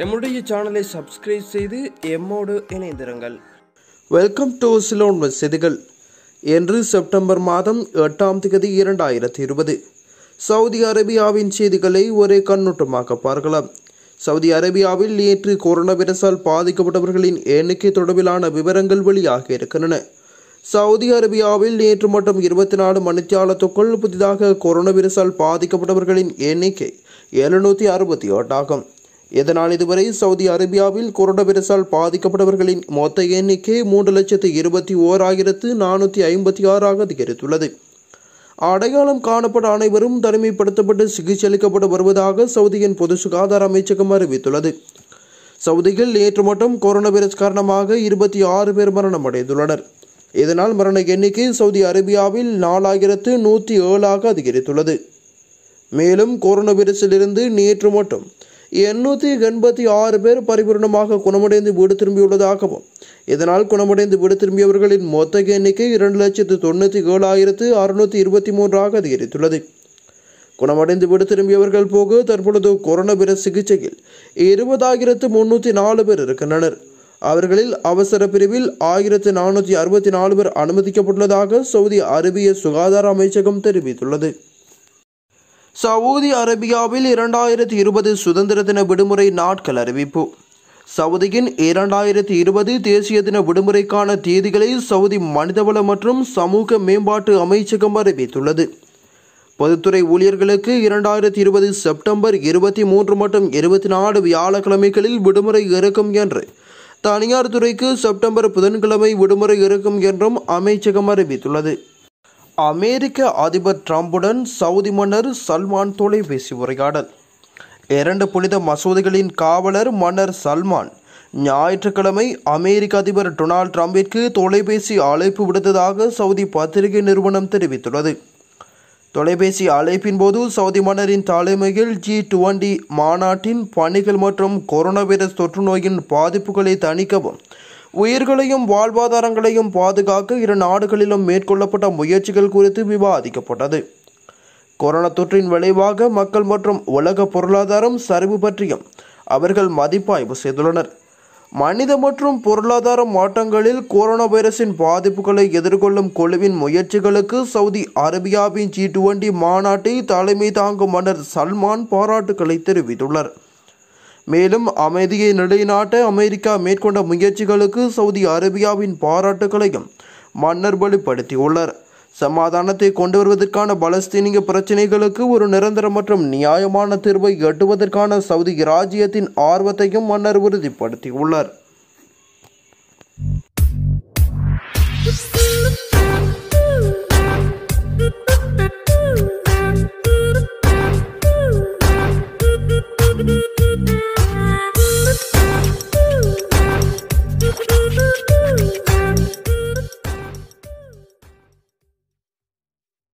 எம்முடைய சேனலை சப்ஸ்கிரைப் செய்து எம்மோடு இணைந்திருங்கள் வெல்கம் டு சிலோன் செய்திகள் இன்று செப்டம்பர் மாதம் எட்டாம் தேதி இரண்டாயிரத்தி இருபது சவுதி அரேபியாவின் செய்திகளை ஒரே கண்ணோட்டமாக பார்க்கலாம் சவுதி அரேபியாவில் நேற்று கொரோனா வைரஸால் பாதிக்கப்பட்டவர்களின் எண்ணிக்கை தொடர்பிலான விவரங்கள் வெளியாக இருக்கின்றன சவுதி அரேபியாவில் நேற்று மட்டும் இருபத்தி நாலு மணித்தியாலத்துக்குள் புதிதாக கொரோனா வைரஸால் பாதிக்கப்பட்டவர்களின் எண்ணிக்கை எழுநூற்றி அறுபத்தி எட்டாகும் இதனால் இதுவரை சவுதி அரேபியாவில் கொரோனா வைரஸால் பாதிக்கப்பட்டவர்களின் மொத்த எண்ணிக்கை மூன்று லட்சத்து இருபத்தி ஓர் ஆயிரத்து நானூற்றி ஐம்பத்தி ஆறாக அதிகரித்துள்ளது அடையாளம் காணப்பட்ட அனைவரும் தனிமைப்படுத்தப்பட்டு சிகிச்சை அளிக்கப்பட்டு வருவதாக சவுதியின் பொது சுகாதார அமைச்சகம் அறிவித்துள்ளது சவுதியில் நேற்று மட்டும் கொரோனா வைரஸ் காரணமாக இருபத்தி ஆறு பேர் மரணம் அடைந்துள்ளனர் இதனால் மரண எண்ணிக்கை சவுதி அரேபியாவில் நாலாயிரத்து நூற்றி ஏழாக அதிகரித்துள்ளது மேலும் கொரோனா வைரஸிலிருந்து நேற்று மட்டும் எண்ணூற்றி எண்பத்தி ஆறு பேர் பரிபூர்ணமாக குணமடைந்து வீடு திரும்பியுள்ளதாகவும் இதனால் குணமடைந்து வீடு திரும்பியவர்களின் மொத்த எண்ணிக்கை இரண்டு லட்சத்து தொண்ணூற்றி ஏழாயிரத்து அறுநூற்றி இருபத்தி மூன்றாக அதிகரித்துள்ளது குணமடைந்து வீடு திரும்பியவர்கள் போக தற்பொழுது கொரோனா வைரஸ் சிகிச்சையில் இருபதாயிரத்து முன்னூற்றி நாலு பேர் இருக்கின்றனர் அவர்களில் அவசர பிரிவில் ஆயிரத்து நானூற்றி அறுபத்தி நாலு பேர் அனுமதிக்கப்பட்டுள்ளதாக சவுதி அரேபிய சுகாதார அமைச்சகம் தெரிவித்துள்ளது சவுதி அரேபியாவில் இரண்டாயிரத்தி இருபது சுதந்திர தின விடுமுறை நாட்கள் அறிவிப்பு சவுதியின் இரண்டாயிரத்தி இருபது தேசிய தின விடுமுறைக்கான தேதிகளை சவுதி மனிதவள மற்றும் சமூக மேம்பாட்டு அமைச்சகம் அறிவித்துள்ளது பொதுத்துறை ஊழியர்களுக்கு இரண்டாயிரத்தி இருபது செப்டம்பர் இருபத்தி மூன்று மற்றும் இருபத்தி நாலு வியாழக்கிழமைகளில் விடுமுறை இருக்கும் என்று தனியார் துறைக்கு செப்டம்பர் புதன்கிழமை விடுமுறை இருக்கும் என்றும் அமைச்சகம் அறிவித்துள்ளது அமெரிக்க அதிபர் ட்ரம்புடன் சவுதி மன்னர் சல்மான் தொலைபேசி உரையாடல் இரண்டு புனித மசூதிகளின் காவலர் மன்னர் சல்மான் ஞாயிற்றுக்கிழமை அமெரிக்க அதிபர் டொனால்ட் ட்ரம்பிற்கு தொலைபேசி அழைப்பு விடுத்ததாக சவுதி பத்திரிகை நிறுவனம் தெரிவித்துள்ளது தொலைபேசி அழைப்பின் போது சவுதி மன்னரின் தலைமையில் ஜி டுவெண்டி மாநாட்டின் பணிகள் மற்றும் கொரோனா வைரஸ் தொற்று நோயின் பாதிப்புகளை தணிக்கவும் உயிர்களையும் வாழ்வாதாரங்களையும் பாதுகாக்க இரு நாடுகளிலும் மேற்கொள்ளப்பட்ட முயற்சிகள் குறித்து விவாதிக்கப்பட்டது கொரோனா தொற்றின் விளைவாக மக்கள் மற்றும் உலக பொருளாதாரம் சரிவு பற்றியும் அவர்கள் மதிப்பாய்வு செய்துள்ளனர் மனித மற்றும் பொருளாதார மாற்றங்களில் கொரோனா வைரஸின் பாதிப்புகளை எதிர்கொள்ளும் குழுவின் முயற்சிகளுக்கு சவுதி அரேபியாவின் ஜி டுவெண்டி மாநாட்டை தலைமை தாங்கும் மன்னர் சல்மான் பாராட்டுக்களை தெரிவித்துள்ளார் மேலும் அமைதியை நிலைநாட்ட அமெரிக்கா மேற்கொண்ட முயற்சிகளுக்கு சவுதி அரேபியாவின் பாராட்டுகளையும் மன்னர் வெளிப்படுத்தியுள்ளார் சமாதானத்தை கொண்டு வருவதற்கான பலஸ்தீனிய பிரச்சினைகளுக்கு ஒரு நிரந்தர மற்றும் நியாயமான தீர்வை எட்டுவதற்கான சவுதி ராஜ்யத்தின் ஆர்வத்தையும் மன்னர் உறுதிப்படுத்தியுள்ளார்